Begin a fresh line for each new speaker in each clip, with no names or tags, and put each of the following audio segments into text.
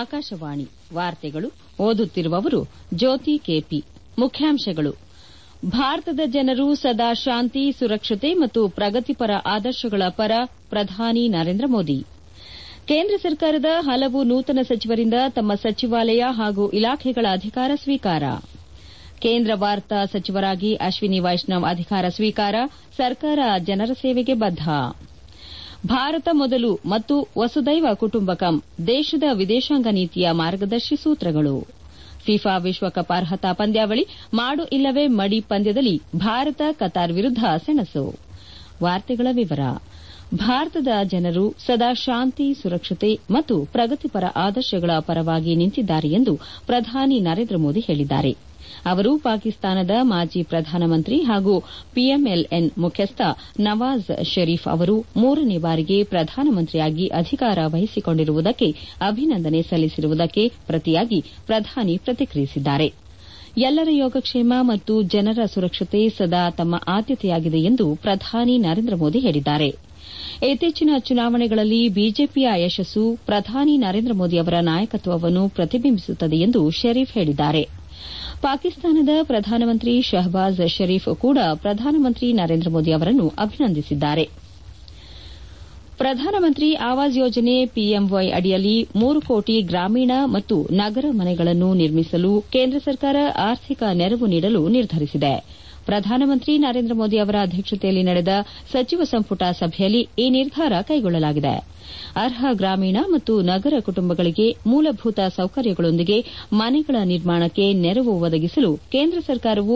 ಆಕಾಶವಾಣಿ ವಾರ್ತೆಗಳು ಓದುತ್ತಿರುವವರು ಜ್ಯೋತಿ ಕೆಪಿ ಮುಖ್ಯಾಂಶಗಳು ಭಾರತದ ಜನರು ಸದಾ ಶಾಂತಿ ಸುರಕ್ಷತೆ ಮತ್ತು ಪ್ರಗತಿಪರ ಆದರ್ಶಗಳ ಪರ ಪ್ರಧಾನಿ ನರೇಂದ್ರ ಮೋದಿ ಕೇಂದ್ರ ಸರ್ಕಾರದ ಹಲವು ನೂತನ ಸಚಿವರಿಂದ ತಮ್ಮ ಸಚಿವಾಲಯ ಹಾಗೂ ಇಲಾಖೆಗಳ ಅಧಿಕಾರ ಸ್ವೀಕಾರ ಕೇಂದ್ರ ವಾರ್ತಾ ಸಚಿವರಾಗಿ ಅಶ್ವಿನಿ ವೈಷ್ಣವ್ ಅಧಿಕಾರ ಸ್ವೀಕಾರ ಸರ್ಕಾರ ಜನರ ಸೇವೆಗೆ ಬದ್ದ ಭಾರತ ಮೊದಲು ಮತ್ತು ವಸುದೈವ ಕುಟುಂಬಕಂ ದೇಶದ ವಿದೇಶಾಂಗ ನೀತಿಯ ಮಾರ್ಗದರ್ಶಿ ಸೂತ್ರಗಳು ಫಿಫಾ ವಿಶ್ವಕಪ್ ಅರ್ಹತಾ ಪಂದ್ಯಾವಳಿ ಮಾಡು ಇಲ್ಲವೇ ಮಡಿ ಪಂದ್ಯದಲ್ಲಿ ಭಾರತ ಕತಾರ್ ವಿರುದ್ದ ಸೆಣಸು ಭಾರತದ ಜನರು ಸದಾ ಶಾಂತಿ ಸುರಕ್ಷತೆ ಮತ್ತು ಪ್ರಗತಿಪರ ಆದರ್ಶಗಳ ಪರವಾಗಿ ನಿಂತಿದ್ದಾರೆ ಎಂದು ಪ್ರಧಾನಿ ನರೇಂದ್ರ ಮೋದಿ ಹೇಳಿದ್ದಾರೆ ಅವರು ಪಾಕಿಸ್ತಾನದ ಮಾಜಿ ಪ್ರಧಾನಮಂತ್ರಿ ಹಾಗೂ ಪಿಎಂಎಲ್ಎನ್ ಮುಖ್ಯಸ್ಥ ನವಾಜ್ ಷರೀಫ್ ಅವರು ಮೂರನೇ ಬಾರಿಗೆ ಪ್ರಧಾನಮಂತ್ರಿಯಾಗಿ ಅಧಿಕಾರ ವಹಿಸಿಕೊಂಡಿರುವುದಕ್ಕೆ ಅಭಿನಂದನೆ ಸಲ್ಲಿಸಿರುವುದಕ್ಕೆ ಪ್ರತಿಯಾಗಿ ಪ್ರಧಾನಿ ಪ್ರತಿಕ್ರಿಯಿಸಿದ್ದಾರೆ ಎಲ್ಲರ ಯೋಗಕ್ಷೇಮ ಮತ್ತು ಜನರ ಸುರಕ್ಷತೆ ಸದಾ ತಮ್ಮ ಆದ್ಯತೆಯಾಗಿದೆ ಎಂದು ಪ್ರಧಾನಿ ನರೇಂದ್ರ ಮೋದಿ ಹೇಳಿದ್ದಾರೆ ಇತ್ತೀಚಿನ ಚುನಾವಣೆಗಳಲ್ಲಿ ಬಿಜೆಪಿಯ ಯಶಸ್ಸು ಪ್ರಧಾನಿ ನರೇಂದ್ರ ಮೋದಿ ಅವರ ನಾಯಕತ್ವವನ್ನು ಪ್ರತಿಬಿಂಬಿಸುತ್ತದೆ ಎಂದು ಷರೀಫ್ ಹೇಳಿದ್ದಾರೆ ಪಾಕಿಸ್ತಾನದ ಪ್ರಧಾನಮಂತ್ರಿ ಶಹಬಾಜ್ ಷರೀಫ್ ಕೂಡ ಪ್ರಧಾನಮಂತ್ರಿ ನರೇಂದ್ರ ಮೋದಿ ಅವರನ್ನು ಅಭಿನಂದಿಸಿದ್ದಾರೆ ಪ್ರಧಾನಮಂತ್ರಿ ಆವಾಸ್ ಯೋಜನೆ ಪಿಎಂವೈ ಅಡಿಯಲ್ಲಿ ಮೂರು ಕೋಟಿ ಗ್ರಾಮೀಣ ಮತ್ತು ನಗರ ಮನೆಗಳನ್ನು ನಿರ್ಮಿಸಲು ಕೇಂದ್ರ ಸರ್ಕಾರ ಆರ್ಥಿಕ ನೆರವು ನೀಡಲು ನಿರ್ಧರಿಸಿದೆ ಪ್ರಧಾನಮಂತ್ರಿ ನರೇಂದ್ರ ಮೋದಿ ಅವರ ಅಧ್ಯಕ್ಷತೆಯಲ್ಲಿ ನಡೆದ ಸಚಿವ ಸಂಪುಟ ಸಭೆಯಲ್ಲಿ ಈ ನಿರ್ಧಾರ ಕೈಗೊಳ್ಳಲಾಗಿದೆ ಅರ್ಹ ಗ್ರಾಮೀಣ ಮತ್ತು ನಗರ ಕುಟುಂಬಗಳಿಗೆ ಮೂಲಭೂತ ಸೌಕರ್ಯಗಳೊಂದಿಗೆ ಮನೆಗಳ ನಿರ್ಮಾಣಕ್ಕೆ ನೆರವು ಒದಗಿಸಲು ಕೇಂದ್ರ ಸರ್ಕಾರವು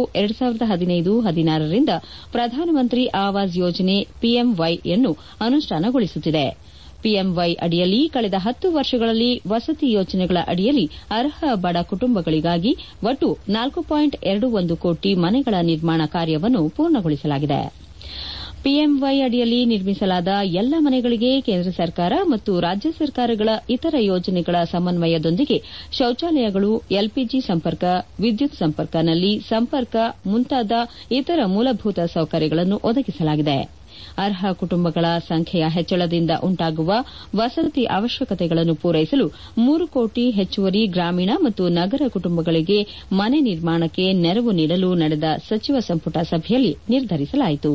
ರಿಂದ ಪ್ರಧಾನಮಂತ್ರಿ ಆವಾಸ್ ಯೋಜನೆ ಪಿಎಂವೈಯನ್ನು ಅನುಷ್ಠಾನಗೊಳಿಸುತ್ತಿದೆ ಪಿಎಂವೈ ಅಡಿಯಲ್ಲಿ ಕಳೆದ ಹತ್ತು ವರ್ಷಗಳಲ್ಲಿ ವಸತಿ ಯೋಜನೆಗಳ ಅಡಿಯಲ್ಲಿ ಅರ್ಹ ಬಡ ಕುಟುಂಬಗಳಿಗಾಗಿ ಒಟ್ಟು ನಾಲ್ಕು ಪಾಯಿಂಟ್ ಎರಡು ಒಂದು ಕೋಟಿ ಮನೆಗಳ ನಿರ್ಮಾಣ ಕಾರ್ಯವನ್ನು ಪೂರ್ಣಗೊಳಿಸಲಾಗಿದೆ ಪಿಎಂವೈ ಅಡಿಯಲ್ಲಿ ನಿರ್ಮಿಸಲಾದ ಎಲ್ಲ ಮನೆಗಳಿಗೆ ಕೇಂದ್ರ ಸರ್ಕಾರ ಮತ್ತು ರಾಜ್ಯ ಸರ್ಕಾರಗಳ ಇತರ ಯೋಜನೆಗಳ ಸಮನ್ವಯದೊಂದಿಗೆ ಶೌಚಾಲಯಗಳು ಎಲ್ಪಿಜಿ ಸಂಪರ್ಕ ವಿದ್ಯುತ್ ಸಂಪರ್ಕ ನಲ್ಲಿ ಸಂಪರ್ಕ ಮುಂತಾದ ಇತರ ಮೂಲಭೂತ ಸೌಕರ್ಯಗಳನ್ನು ಒದಗಿಸಲಾಗಿದೆ ಅರ್ಹ ಕುಟುಂಬಗಳ ಸಂಖ್ಯೆಯ ಹೆಚ್ಚಳದಿಂದ ಉಂಟಾಗುವ ವಸತಿ ಅವಶ್ಯಕತೆಗಳನ್ನು ಪೂರೈಸಲು ಮೂರು ಕೋಟಿ ಹೆಚ್ಚುವರಿ ಗ್ರಾಮೀಣ ಮತ್ತು ನಗರ ಕುಟುಂಬಗಳಿಗೆ ಮನೆ ನಿರ್ಮಾಣಕ್ಕೆ ನೆರವು ನೀಡಲು ನಡೆದ ಸಚಿವ ಸಂಪುಟ ಸಭೆಯಲ್ಲಿ ನಿರ್ಧರಿಸಲಾಯಿತು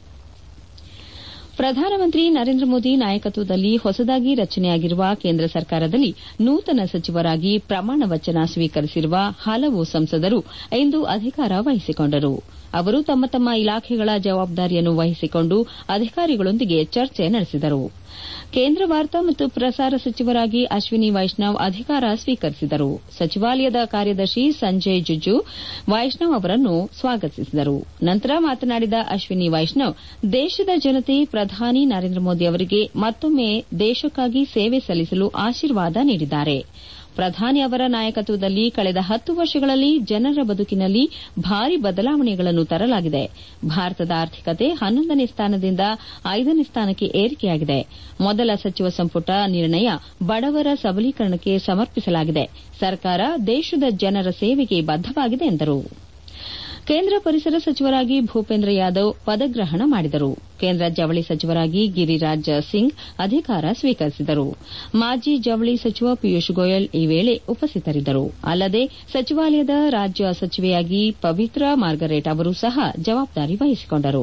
ಪ್ರಧಾನಮಂತ್ರಿ ನರೇಂದ್ರ ಮೋದಿ ನಾಯಕತ್ವದಲ್ಲಿ ಹೊಸದಾಗಿ ರಚನೆಯಾಗಿರುವ ಕೇಂದ್ರ ಸರ್ಕಾರದಲ್ಲಿ ನೂತನ ಸಚಿವರಾಗಿ ಪ್ರಮಾಣ ವಚನ ಸ್ವೀಕರಿಸಿರುವ ಹಲವು ಸಂಸದರು ಇಂದು ಅಧಿಕಾರ ವಹಿಸಿಕೊಂಡರು ಅವರು ತಮ್ಮ ತಮ್ಮ ಇಲಾಖೆಗಳ ಜವಾಬ್ದಾರಿಯನ್ನು ವಹಿಸಿಕೊಂಡು ಅಧಿಕಾರಿಗಳೊಂದಿಗೆ ಚರ್ಚೆ ನಡೆಸಿದರು ಕೇಂದ್ರ ವಾರ್ತಾ ಮತ್ತು ಪ್ರಸಾರ ಸಚಿವರಾಗಿ ಅಶ್ವಿನಿ ವೈಷ್ಣವ್ ಅಧಿಕಾರ ಸ್ವೀಕರಿಸಿದರು ಸಚಿವಾಲಯದ ಕಾರ್ಯದರ್ಶಿ ಸಂಜಯ್ ಜುಜು ವೈಷ್ಣವ್ ಅವರನ್ನು ಸ್ವಾಗತಿಸಿದರು ನಂತರ ಮಾತನಾಡಿದ ಅಶ್ವಿನಿ ವೈಷ್ಣವ್ ದೇಶದ ಜನತೆ ಪ್ರಧಾನಿ ನರೇಂದ್ರ ಮೋದಿ ಅವರಿಗೆ ಮತ್ತೊಮ್ಮೆ ದೇಶಕ್ಕಾಗಿ ಸೇವೆ ಸಲ್ಲಿಸಲು ಆಶೀರ್ವಾದ ನೀಡಿದ್ದಾರೆ ಪ್ರಧಾನಿ ಅವರ ನಾಯಕತ್ವದಲ್ಲಿ ಕಳೆದ ಹತ್ತು ವರ್ಷಗಳಲ್ಲಿ ಜನರ ಬದುಕಿನಲ್ಲಿ ಭಾರಿ ಬದಲಾವಣೆಗಳನ್ನು ತರಲಾಗಿದೆ ಭಾರತದ ಆರ್ಥಿಕತೆ ಹನ್ನೊಂದನೇ ಸ್ಥಾನದಿಂದ ಐದನೇ ಸ್ಥಾನಕ್ಕೆ ಏರಿಕೆಯಾಗಿದೆ ಮೊದಲ ಸಚಿವ ಸಂಪುಟ ನಿರ್ಣಯ ಬಡವರ ಸಬಲೀಕರಣಕ್ಕೆ ಸಮರ್ಪಿಸಲಾಗಿದೆ ಸರ್ಕಾರ ದೇಶದ ಜನರ ಸೇವೆಗೆ ಬದ್ದವಾಗಿದೆ ಎಂದರು ಕೇಂದ್ರ ಪರಿಸರ ಸಚಿವರಾಗಿ ಭೂಪೇಂದ್ರ ಯಾದವ್ ಪದಗ್ರಹಣ ಮಾಡಿದರು ಕೇಂದ್ರ ಜವಳಿ ಸಚಿವರಾಗಿ ಗಿರಿರಾಜ್ ಸಿಂಗ್ ಅಧಿಕಾರ ಸ್ವೀಕರಿಸಿದರು ಮಾಜಿ ಜವಳಿ ಸಚಿವ ಪಿಯೂಷ್ ಗೋಯಲ್ ಈ ವೇಳೆ ಉಪಸ್ಥಿತರಿದ್ದರು ಅಲ್ಲದೆ ಸಚಿವಾಲಯದ ರಾಜ್ಯ ಸಚಿವೆಯಾಗಿ ಪವಿತ್ರಾ ಮಾರ್ಗರೇಟ್ ಅವರು ಸಹ ಜವಾಬ್ದಾರಿ ವಹಿಸಿಕೊಂಡರು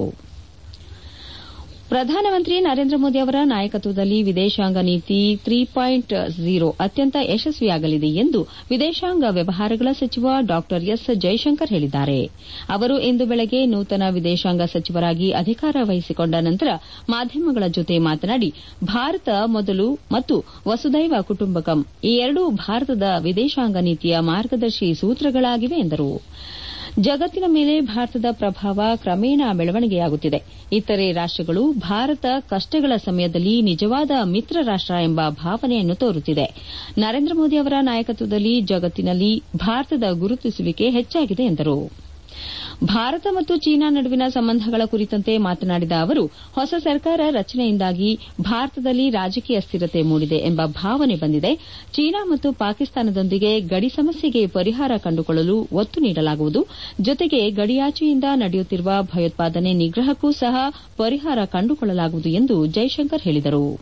ಪ್ರಧಾನಮಂತ್ರಿ ನರೇಂದ್ರ ಮೋದಿ ಅವರ ನಾಯಕತ್ವದಲ್ಲಿ ವಿದೇಶಾಂಗ ನೀತಿ ತ್ರೀ ಪಾಯಿಂಟ್ ಝೀರೋ ಅತ್ಯಂತ ಯಶಸ್ವಿಯಾಗಲಿದೆ ಎಂದು ವಿದೇಶಾಂಗ ವ್ಯವಹಾರಗಳ ಸಚಿವ ಡಾ ಎಸ್ ಜೈಶಂಕರ್ ಹೇಳಿದ್ದಾರೆ ಅವರು ಇಂದು ಬೆಳಗ್ಗೆ ನೂತನ ವಿದೇಶಾಂಗ ಸಚಿವರಾಗಿ ಅಧಿಕಾರ ವಹಿಸಿಕೊಂಡ ನಂತರ ಮಾಧ್ಯಮಗಳ ಜೊತೆ ಮಾತನಾಡಿ ಭಾರತ ಮೊದಲು ಮತ್ತು ವಸುದೈವ ಕುಟುಂಬಕಂ ಈ ಎರಡೂ ಭಾರತದ ವಿದೇಶಾಂಗ ನೀತಿಯ ಮಾರ್ಗದರ್ಶಿ ಸೂತ್ರಗಳಾಗಿವೆ ಎಂದರು ಜಗತ್ತಿನ ಮೇಲೆ ಭಾರತದ ಪ್ರಭಾವ ಕ್ರಮೇಣ ಬೆಳವಣಿಗೆಯಾಗುತ್ತಿದೆ ಇತರೆ ರಾಷ್ಟಗಳು ಭಾರತ ಕಷ್ಟಗಳ ಸಮಯದಲ್ಲಿ ನಿಜವಾದ ಮಿತ್ರ ರಾಷ್ಟ ಎಂಬ ಭಾವನೆಯನ್ನು ತೋರುತ್ತಿದೆ ನರೇಂದ್ರ ಮೋದಿ ಅವರ ನಾಯಕತ್ವದಲ್ಲಿ ಜಗತ್ತಿನಲ್ಲಿ ಭಾರತದ ಗುರುತಿಸುವಿಕೆ ಹೆಚ್ಚಾಗಿದೆ ಎಂದರು ಭಾರತ ಮತ್ತು ಚೀನಾ ನಡುವಿನ ಸಂಬಂಧಗಳ ಕುರಿತಂತೆ ಮಾತನಾಡಿದ ಅವರು ಹೊಸ ಸರ್ಕಾರ ರಚನೆಯಿಂದಾಗಿ ಭಾರತದಲ್ಲಿ ರಾಜಕೀಯ ಸ್ಥಿರತೆ ಮೂಡಿದೆ ಎಂಬ ಭಾವನೆ ಬಂದಿದೆ ಚೀನಾ ಮತ್ತು ಪಾಕಿಸ್ತಾನದೊಂದಿಗೆ ಗಡಿ ಸಮಸ್ಯೆಗೆ ಪರಿಹಾರ ಕಂಡುಕೊಳ್ಳಲು ಒತ್ತು ನೀಡಲಾಗುವುದು ಜೊತೆಗೆ ಗಡಿಯಾಚೆಯಿಂದ ನಡೆಯುತ್ತಿರುವ ಭಯೋತ್ಪಾದನೆ ನಿಗ್ರಹಕ್ಕೂ ಸಹ ಪರಿಹಾರ ಕಂಡುಕೊಳ್ಳಲಾಗುವುದು ಎಂದು ಜೈಶಂಕರ್ ಹೇಳಿದರು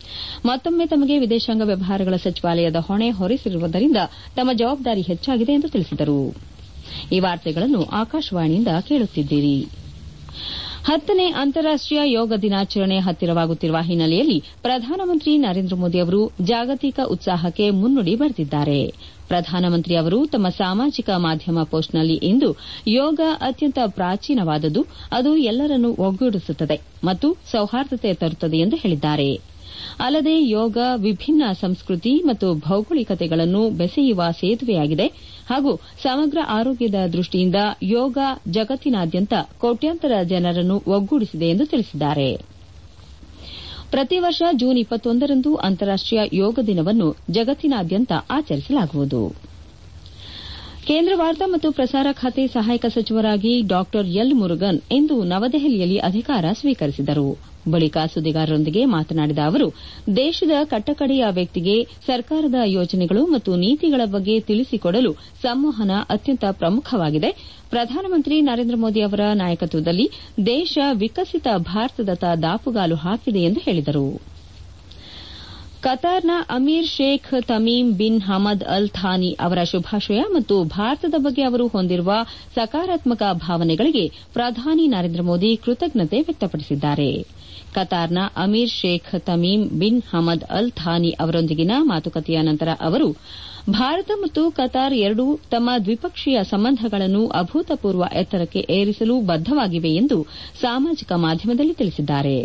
ಮತ್ತೊಮ್ಮೆ ತಮಗೆ ವಿದೇಶಾಂಗ ವ್ಯವಹಾರಗಳ ಸಚಿವಾಲಯದ ಹೊಣೆ ಹೊರಿಸಿರುವುದರಿಂದ ತಮ್ಮ ಜವಾಬ್ದಾರಿ ಹೆಚ್ಚಾಗಿದೆ ಎಂದು ತಿಳಿಸಿದರು ಈ ವಾರ್ತೆಗಳನ್ನು ಆಕಾಶವಾಣಿಯಿಂದ ಕೇಳುತ್ತಿದ್ದೀರಿ ಹತ್ತನೇ ಅಂತಾರಾಷ್ಟೀಯ ಯೋಗ ದಿನಾಚರಣೆ ಹತ್ತಿರವಾಗುತ್ತಿರುವ ಹಿನ್ನೆಲೆಯಲ್ಲಿ ಪ್ರಧಾನಮಂತ್ರಿ ನರೇಂದ್ರ ಮೋದಿ ಅವರು ಜಾಗತಿಕ ಉತ್ಸಾಹಕ್ಕೆ ಮುನ್ನುಡಿ ಬರೆದಿದ್ದಾರೆ ಪ್ರಧಾನಮಂತ್ರಿ ಅವರು ತಮ್ಮ ಸಾಮಾಜಿಕ ಮಾಧ್ಯಮ ಪೋಸ್ಟ್ನಲ್ಲಿ ಇಂದು ಯೋಗ ಅತ್ಯಂತ ಪ್ರಾಚೀನವಾದದ್ದು ಅದು ಎಲ್ಲರನ್ನೂ ಒಗ್ಗೂಡಿಸುತ್ತದೆ ಮತ್ತು ಸೌಹಾರ್ದತೆ ತರುತ್ತದೆ ಎಂದು ಹೇಳಿದ್ದಾರೆ ಅಲ್ಲದೆ ಯೋಗ ವಿಭಿನ್ನ ಸಂಸ್ಕೃತಿ ಮತ್ತು ಭೌಗೋಳಿಕತೆಗಳನ್ನು ಬೆಸೆಯುವ ಸೇತುವೆಯಾಗಿದೆ ಹಾಗೂ ಸಮಗ್ರ ಆರೋಗ್ಯದ ದೃಷ್ಟಿಯಿಂದ ಯೋಗ ಜಗತ್ತಿನಾದ್ಯಂತ ಕೋಟ್ಯಾಂತರ ಜನರನ್ನು ಒಗ್ಗೂಡಿಸಿದೆ ಎಂದು ತಿಳಿಸಿದ್ದಾರೆ ಪ್ರತಿ ವರ್ಷ ಜೂನ್ ಇಪ್ಪತ್ತೊಂದರಂದು ಅಂತಾರಾಷ್ಟೀಯ ಯೋಗ ದಿನವನ್ನು ಜಗತ್ತಿನಾದ್ಯಂತ ಆಚರಿಸಲಾಗುವುದು ಕೇಂದ್ರ ವಾರ್ತಾ ಮತ್ತು ಪ್ರಸಾರ ಖಾತೆ ಸಹಾಯಕ ಸಚಿವರಾಗಿ ಡಾ ಎಲ್ ಮುರುಗನ್ ಇಂದು ನವದೆಹಲಿಯಲ್ಲಿ ಅಧಿಕಾರ ಸ್ವೀಕರಿಸಿದರು ಬಳಿಕ ಸುದ್ದಿಗಾರರೊಂದಿಗೆ ಮಾತನಾಡಿದ ಅವರು ದೇಶದ ಕಟ್ಟಕಡೆಯ ವ್ಯಕ್ತಿಗೆ ಸರ್ಕಾರದ ಯೋಜನೆಗಳು ಮತ್ತು ನೀತಿಗಳ ಬಗ್ಗೆ ತಿಳಿಸಿಕೊಡಲು ಸಂವಹನ ಅತ್ಯಂತ ಪ್ರಮುಖವಾಗಿದೆ ಪ್ರಧಾನಮಂತ್ರಿ ನರೇಂದ್ರ ಮೋದಿ ಅವರ ನಾಯಕತ್ವದಲ್ಲಿ ದೇಶ ವಿಕಸಿತ ಭಾರತದತ್ತ ದಾಪುಗಾಲು ಹಾಕಿದೆ ಎಂದು ಹೇಳಿದರು ಕತಾರ್ನ ಅಮೀರ್ Sheikh Tamim bin Hamad Al Thani ಅವರ ಶುಭಾಶಯ ಮತ್ತು ಭಾರತದ ಬಗ್ಗೆ ಅವರು ಹೊಂದಿರುವ ಸಕಾರಾತ್ಮಕ ಭಾವನೆಗಳಿಗೆ ಪ್ರಧಾನಿ ನರೇಂದ್ರ ಮೋದಿ ಕೃತಜ್ಞತೆ ವ್ಯಕ್ತಪಡಿಸಿದ್ದಾರೆ ಕತಾರ್ನ ಅಮೀರ್ Sheikh Tamim bin Hamad Al Thani ಅವರೊಂದಿಗಿನ ಮಾತುಕತೆಯ ನಂತರ ಅವರು ಭಾರತ ಮತ್ತು ಕತಾರ್ ಎರಡೂ ತಮ್ಮ ದ್ವಿಪಕ್ಷೀಯ ಸಂಬಂಧಗಳನ್ನು ಅಭೂತಪೂರ್ವ ಎತ್ತರಕ್ಕೆ ಏರಿಸಲು ಬದ್ದವಾಗಿವೆ ಎಂದು ಸಾಮಾಜಿಕ ಮಾಧ್ಯಮದಲ್ಲಿ ತಿಳಿಸಿದ್ದಾರೆ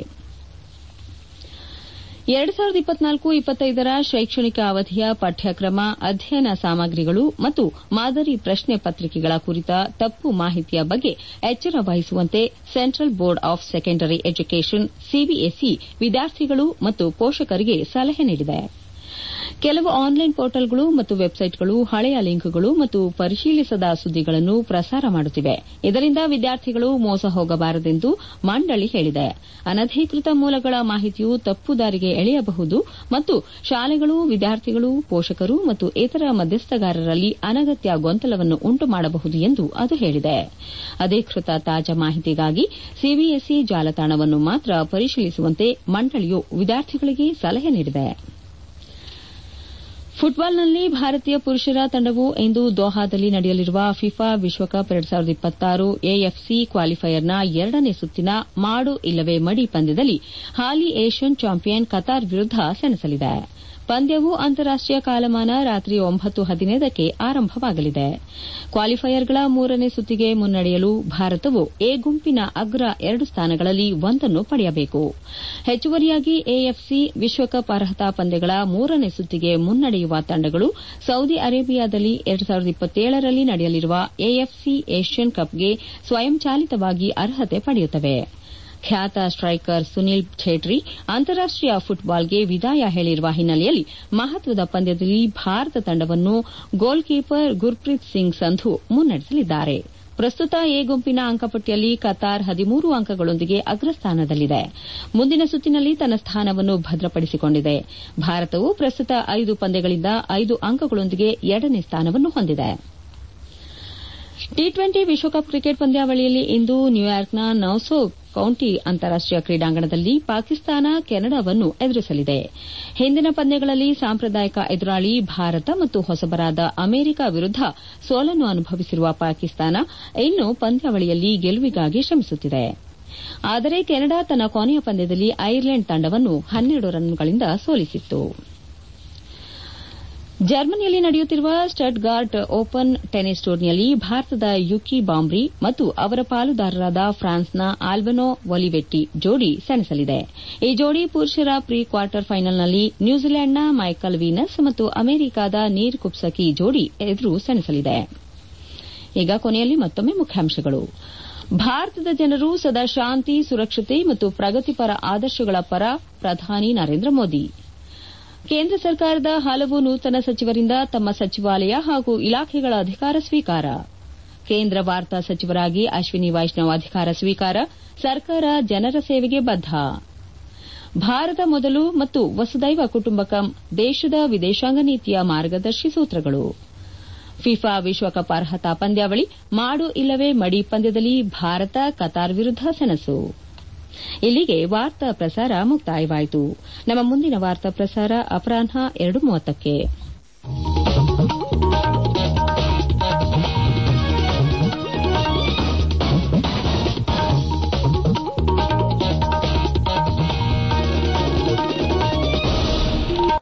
ಎರಡು ಸಾವಿರದ ಇಪ್ಪತ್ನಾಲ್ಕು ಇಪ್ಪತ್ತೈದರ ಶೈಕ್ಷಣಿಕ ಅವಧಿಯ ಪಠ್ಯಕ್ರಮ ಅಧ್ಯಯನ ಸಾಮಗ್ರಿಗಳು ಮತ್ತು ಮಾದರಿ ಪ್ರಶ್ನೆ ಪತ್ರಿಕೆಗಳ ಕುರಿತ ತಪ್ಪು ಮಾಹಿತಿಯ ಬಗ್ಗೆ ಎಚ್ಚರ ವಹಿಸುವಂತೆ central board of secondary education CBSE ವಿದ್ಯಾರ್ಥಿಗಳು ಮತ್ತು ಪೋಷಕರಿಗೆ ಸಲಹೆ ನೀಡಿದೆ ಕೆಲವು ಆನ್ಲೈನ್ ಪೋರ್ಟಲ್ಗಳು ಮತ್ತು ವೆಬ್ಸೈಟ್ಗಳು ಹಳೆಯ ಲಿಂಕ್ಗಳು ಮತ್ತು ಪರಿಶೀಲಿಸದ ಸುದ್ದಿಗಳನ್ನು ಪ್ರಸಾರ ಮಾಡುತ್ತಿವೆ ಇದರಿಂದ ವಿದ್ಯಾರ್ಥಿಗಳು ಮೋಸ ಹೋಗಬಾರದೆಂದು ಮಂಡಳಿ ಹೇಳಿದೆ ಅನಧಿಕೃತ ಮೂಲಗಳ ಮಾಹಿತಿಯು ತಪ್ಪು ದಾರಿಗೆ ಎಳೆಯಬಹುದು ಮತ್ತು ಶಾಲೆಗಳು ವಿದ್ಯಾರ್ಥಿಗಳು ಪೋಷಕರು ಮತ್ತು ಇತರ ಮಧ್ಯಸ್ಥಗಾರರಲ್ಲಿ ಅನಗತ್ಯ ಗೊಂದಲವನ್ನು ಉಂಟು ಮಾಡಬಹುದು ಎಂದು ಅದು ಹೇಳಿದೆ ಅಧಿಕೃತ ತಾಜಾ ಮಾಹಿತಿಗಾಗಿ ಸಿಬಿಎಸ್ಇ ಜಾಲತಾಣವನ್ನು ಮಾತ್ರ ಪರಿಶೀಲಿಸುವಂತೆ ಮಂಡಳಿಯು ವಿದ್ಯಾರ್ಥಿಗಳಿಗೆ ಸಲಹೆ ನೀಡಿದೆ ಫುಟ್ಬಾಲ್ನಲ್ಲಿ ಭಾರತೀಯ ಪುರುಷರ ತಂಡವು ಇಂದು ದೋಹಾದಲ್ಲಿ ನಡೆಯಲಿರುವ ಫಿಫಾ ವಿಶ್ವಕಪ್ ಎರಡು ಸಾವಿರದ ಇಪ್ಪತ್ತಾರು ಎಎಫ್ಸಿ ಕ್ವಾಲಿಫೈಯರ್ನ ಎರಡನೇ ಸುತ್ತಿನ ಮಾಡು ಇಲ್ಲವೇ ಮಡಿ ಪಂದ್ಯದಲ್ಲಿ ಹಾಲಿ ಏಷ್ಯನ್ ಚಾಂಪಿಯನ್ ಕತಾರ್ ವಿರುದ್ದ ಸೆಣಸಲಿದೆ ಪಂದ್ಯವು ಅಂತಾರಾಷ್ಟೀಯ ಕಾಲಮಾನ ರಾತ್ರಿ ಒಂಬತ್ತು ಹದಿನೈದಕ್ಕೆ ಆರಂಭವಾಗಲಿದೆ ಕ್ವಾಲಿಫೈಯರ್ಗಳ ಮೂರನೇ ಸುತ್ತಿಗೆ ಮುನ್ನಡೆಯಲು ಭಾರತವು ಎ ಗುಂಪಿನ ಅಗ್ರ ಎರಡು ಸ್ಥಾನಗಳಲ್ಲಿ ಒಂದನ್ನು ಪಡೆಯಬೇಕು ಹೆಚ್ಚುವರಿಯಾಗಿ ಎಎಫ್ಸಿ ವಿಶ್ವಕಪ್ ಅರ್ಹತಾ ಪಂದ್ಯಗಳ ಮೂರನೇ ಸುತ್ತಿಗೆ ಮುನ್ನಡೆಯುವ ತಂಡಗಳು ಸೌದಿ ಅರೇಬಿಯಾದಲ್ಲಿ ಎರಡು ಸಾವಿರದ ಇಪ್ಪತ್ತೇಳರಲ್ಲಿ ನಡೆಯಲಿರುವ ಎಎಫ್ಸಿ ಏಷ್ಯನ್ ಕಪ್ಗೆ ಸ್ವಯಂಚಾಲಿತವಾಗಿ ಅರ್ಹತೆ ಪಡೆಯುತ್ತವೆ ಖ್ಯಾತ ಸ್ಟ್ರೈಕರ್ ಸುನಿಲ್ ಛೇಟ್ರಿ ಅಂತಾರಾಷ್ಟೀಯ ಫುಟ್ಬಾಲ್ಗೆ ವಿದಾಯ ಹೇಳಿರುವ ಹಿನ್ನೆಲೆಯಲ್ಲಿ ಮಹತ್ವದ ಪಂದ್ಯದಲ್ಲಿ ಭಾರತ ತಂಡವನ್ನು ಗೋಲ್ ಕೀಪರ್ ಗುರ್ಪ್ರೀತ್ ಸಿಂಗ್ ಸಂಧು ಮುನ್ನಡೆಸಲಿದ್ದಾರೆ ಪ್ರಸ್ತುತ ಎ ಗುಂಪಿನ ಅಂಕಪಟ್ಟಿಯಲ್ಲಿ ಕತಾರ್ ಹದಿಮೂರು ಅಂಕಗಳೊಂದಿಗೆ ಅಗ್ರಸ್ಥಾನದಲ್ಲಿದೆ ಮುಂದಿನ ಸುತ್ತಿನಲ್ಲಿ ತನ್ನ ಸ್ಥಾನವನ್ನು ಭದ್ರಪಡಿಸಿಕೊಂಡಿದೆ ಭಾರತವು ಪ್ರಸ್ತುತ ಐದು ಪಂದ್ಯಗಳಿಂದ ಐದು ಅಂಕಗಳೊಂದಿಗೆ ಎರಡನೇ ಸ್ಥಾನವನ್ನು ಹೊಂದಿದೆ ಟಿ ಟ್ವೆಂಟಿ ವಿಶ್ವಕಪ್ ಕ್ರಿಕೆಟ್ ಪಂದ್ಯಾವಳಿಯಲ್ಲಿ ಇಂದು ನ್ಯೂಯಾರ್ಕ್ನ ನೌಸೋ ಕೌಂಟಿ ಅಂತಾರಾಷ್ಟೀಯ ಕ್ರೀಡಾಂಗಣದಲ್ಲಿ ಪಾಕಿಸ್ತಾನ ಕೆನಡಾವನ್ನು ಎದುರಿಸಲಿದೆ ಹಿಂದಿನ ಪಂದ್ಯಗಳಲ್ಲಿ ಸಾಂಪ್ರದಾಯಿಕ ಎದುರಾಳಿ ಭಾರತ ಮತ್ತು ಹೊಸಬರಾದ ಅಮೆರಿಕ ವಿರುದ್ದ ಸೋಲನ್ನು ಅನುಭವಿಸಿರುವ ಪಾಕಿಸ್ತಾನ ಇನ್ನು ಪಂದ್ಯಾವಳಿಯಲ್ಲಿ ಗೆಲುವಿಗಾಗಿ ಶ್ರಮಿಸುತ್ತಿದೆ ಆದರೆ ಕೆನಡಾ ತನ್ನ ಕೊನೆಯ ಪಂದ್ಯದಲ್ಲಿ ಐರ್ಲೆಂಡ್ ತಂಡವನ್ನು ಹನ್ನೆರಡು ರನ್ಗಳಿಂದ ಸೋಲಿಸಿತ್ತು ಜರ್ಮನಿಯಲ್ಲಿ ನಡೆಯುತ್ತಿರುವ ಸ್ಟಡ್ಗಾರ್ಟ್ ಓಪನ್ ಟೆನಿಸ್ ಟೂರ್ನಿಯಲ್ಲಿ ಭಾರತದ ಯುಕಿ ಬಾಂಬ್ರಿ ಮತ್ತು ಅವರ ಪಾಲುದಾರರಾದ ಫ್ರಾನ್ಸ್ನ ಆಲ್ಬನೋ ಒಲಿವೆಟ್ಟಿ ಜೋಡಿ ಸೆಣಸಲಿದೆ ಈ ಜೋಡಿ ಪುರುಷರ ಪ್ರೀ ಕ್ವಾರ್ಟರ್ ಫೈನಲ್ನಲ್ಲಿ ನ್ಯೂಜಿಲೆಂಡ್ನ ಮೈಕಲ್ ವೀನಸ್ ಮತ್ತು ಅಮೆರಿಕದ ನೀರ್ ಕುಪ್ಸಕಿ ಜೋಡಿ ಎದುರು ಸೆಣಸಲಿದೆ ಈಗ ಕೊನೆಯಲ್ಲಿ ಮತ್ತೊಮ್ಮೆ ಮುಖ್ಯಾಂಶಗಳು ಭಾರತದ ಜನರು ಸದಾ ಶಾಂತಿ ಸುರಕ್ಷತೆ ಮತ್ತು ಪ್ರಗತಿಪರ ಆದರ್ಶಗಳ ಪರ ಪ್ರಧಾನಿ ನರೇಂದ್ರ ಮೋದಿ ಕೇಂದ್ರ ಸರ್ಕಾರದ ಹಲವು ನೂತನ ಸಚಿವರಿಂದ ತಮ್ಮ ಸಚಿವಾಲಯ ಹಾಗೂ ಇಲಾಖೆಗಳ ಅಧಿಕಾರ ಸ್ವೀಕಾರ ಕೇಂದ್ರ ವಾರ್ತಾ ಸಚಿವರಾಗಿ ಅಶ್ವಿನಿ ವೈಷ್ಣವ್ ಅಧಿಕಾರ ಸ್ವೀಕಾರ ಸರ್ಕಾರ ಜನರ ಸೇವೆಗೆ ಬದ್ದ ಭಾರತ ಮೊದಲು ಮತ್ತು ವಸುದೈವ ಕುಟುಂಬಕಂ ದೇಶದ ವಿದೇಶಾಂಗ ನೀತಿಯ ಮಾರ್ಗದರ್ಶಿ ಸೂತ್ರಗಳು ಫಿಫಾ ವಿಶ್ವಕಪ್ ಅರ್ಹತಾ ಪಂದ್ಯಾವಳಿ ಮಾಡು ಇಲ್ಲವೇ ಮಡಿ ಪಂದ್ಯದಲ್ಲಿ ಭಾರತ ಕತಾರ್ ವಿರುದ್ದ ಸೆಣಸು ಇಲ್ಲಿಗೆ ವಾರ್ತಾ ಪ್ರಸಾರ ಮುಕ್ತಾಯವಾಯಿತು ನಮ್ಮ ಮುಂದಿನ ವಾರ್ತಾ ಪ್ರಸಾರ ಅಪರಾಹ್ನ ಎರಡು ಮೂವತ್ತಕ್ಕೆ